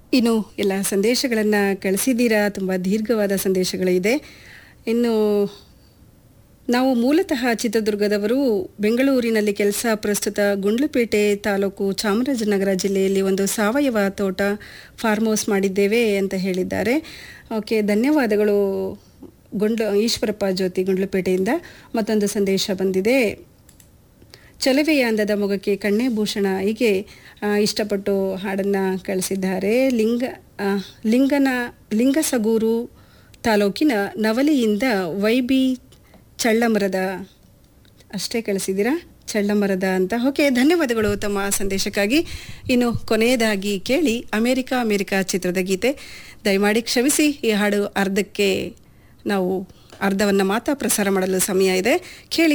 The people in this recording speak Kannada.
ಇನ್ನು ಎಲ್ಲ ಸಂದೇಶಗಳನ್ನು ಕಳಿಸಿದ್ದೀರಾ ತುಂಬ ದೀರ್ಘವಾದ ಸಂದೇಶಗಳಿದೆ ಇನ್ನು ನಾವು ಮೂಲತಃ ಚಿತ್ರದುರ್ಗದವರು ಬೆಂಗಳೂರಿನಲ್ಲಿ ಕೆಲಸ ಪ್ರಸ್ತುತ ಗುಂಡ್ಲುಪೇಟೆ ತಾಲೂಕು ಚಾಮರಾಜನಗರ ಜಿಲ್ಲೆಯಲ್ಲಿ ಒಂದು ಸಾವಯವ ತೋಟ ಫಾರ್ಮ್ ಹೌಸ್ ಮಾಡಿದ್ದೇವೆ ಅಂತ ಹೇಳಿದ್ದಾರೆ ಓಕೆ ಧನ್ಯವಾದಗಳು ಗುಂಡ್ಲು ಈಶ್ವರಪ್ಪ ಜ್ಯೋತಿ ಗುಂಡ್ಲುಪೇಟೆಯಿಂದ ಮತ್ತೊಂದು ಸಂದೇಶ ಬಂದಿದೆ ಚಲವೆಯ ಅಂದದ ಮೊಗಕ್ಕೆ ಕಣ್ಣೇ ಭೂಷಣ ಹೀಗೆ ಆ, ಇಷ್ಟಪಟ್ಟು ಹಾಡನ್ನು ಕಳಿಸಿದ್ದಾರೆ ಲಿಂಗ ಆ, ಲಿಂಗನ ಲಿಂಗಸಗೂರು ತಾಲೂಕಿನ ನವಲಿಯಿಂದ ವೈಬಿ ಚಳ್ಳಮರದ ಅಷ್ಟೇ ಕಳಿಸಿದ್ದೀರಾ ಚಳ್ಳಮರದ ಅಂತ ಓಕೆ ಧನ್ಯವಾದಗಳು ತಮ್ಮ ಸಂದೇಶಕ್ಕಾಗಿ ಇನ್ನು ಕೊನೆಯದಾಗಿ ಕೇಳಿ ಅಮೇರಿಕ ಅಮೇರಿಕ ಚಿತ್ರದ ಗೀತೆ ದಯಮಾಡಿ ಕ್ಷಮಿಸಿ ಈ ಹಾಡು ಅರ್ಧಕ್ಕೆ ನಾವು ಅರ್ಧವನ್ನು ಮಾತ್ರ ಪ್ರಸಾರ ಮಾಡಲು ಸಮಯ ಇದೆ ಕೇಳಿ